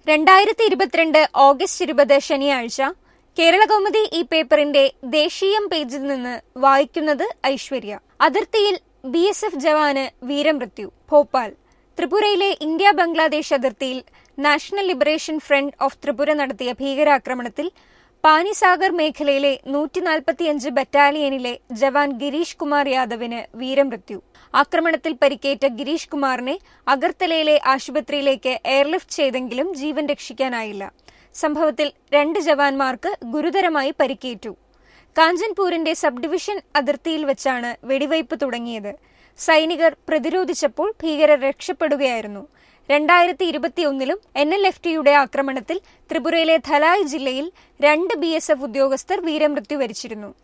രണ്ടായിരത്തി ഇരുപത്തിരണ്ട് ഓഗസ്റ്റ് ഇരുപത് ശനിയാഴ്ച കേരളകൗമുദി ഈ പേപ്പറിന്റെ ദേശീയം പേജിൽ നിന്ന് വായിക്കുന്നത് ഐശ്വര്യ അതിർത്തിയിൽ ബി എസ് എഫ് ജവാന് വീരമൃത്യു ഭോപ്പാൽ ത്രിപുരയിലെ ഇന്ത്യ ബംഗ്ലാദേശ് അതിർത്തിയിൽ national liberation front of Tripura നടത്തിയ ഭീകരാക്രമണത്തിൽ പാനിസാഗർ മേഖലയിലെ നൂറ്റി നാൽപ്പത്തിയഞ്ച് ബറ്റാലിയനിലെ ജവാൻ ഗിരീഷ് കുമാർ യാദവിന് വീരമൃത്യു ആക്രമണത്തിൽ പരിക്കേറ്റ ഗിരീഷ് കുമാറിനെ അഗർത്തലയിലെ ആശുപത്രിയിലേക്ക് എയർലിഫ്റ്റ് ചെയ്തെങ്കിലും ജീവൻ രക്ഷിക്കാനായില്ല സംഭവത്തിൽ രണ്ട് ജവാന്മാർക്ക് ഗുരുതരമായി പരിക്കേറ്റു കാഞ്ചൻപൂരിന്റെ സബ് ഡിവിഷൻ അതിർത്തിയിൽ വെച്ചാണ് വെടിവയ്പ് തുടങ്ങിയത് സൈനികർ പ്രതിരോധിച്ചപ്പോൾ ഭീകരർ രക്ഷപ്പെടുകയായിരുന്നു രണ്ടായിരത്തി ഇരുപത്തിയൊന്നിലും എൻ എൽ എഫ് ടിയുടെ ആക്രമണത്തിൽ ത്രിപുരയിലെ ധലായ് ജില്ലയിൽ രണ്ട് ബി എസ് എഫ് ഉദ്യോഗസ്ഥർ വീരമൃത്യു വരിച്ചിരുന്നു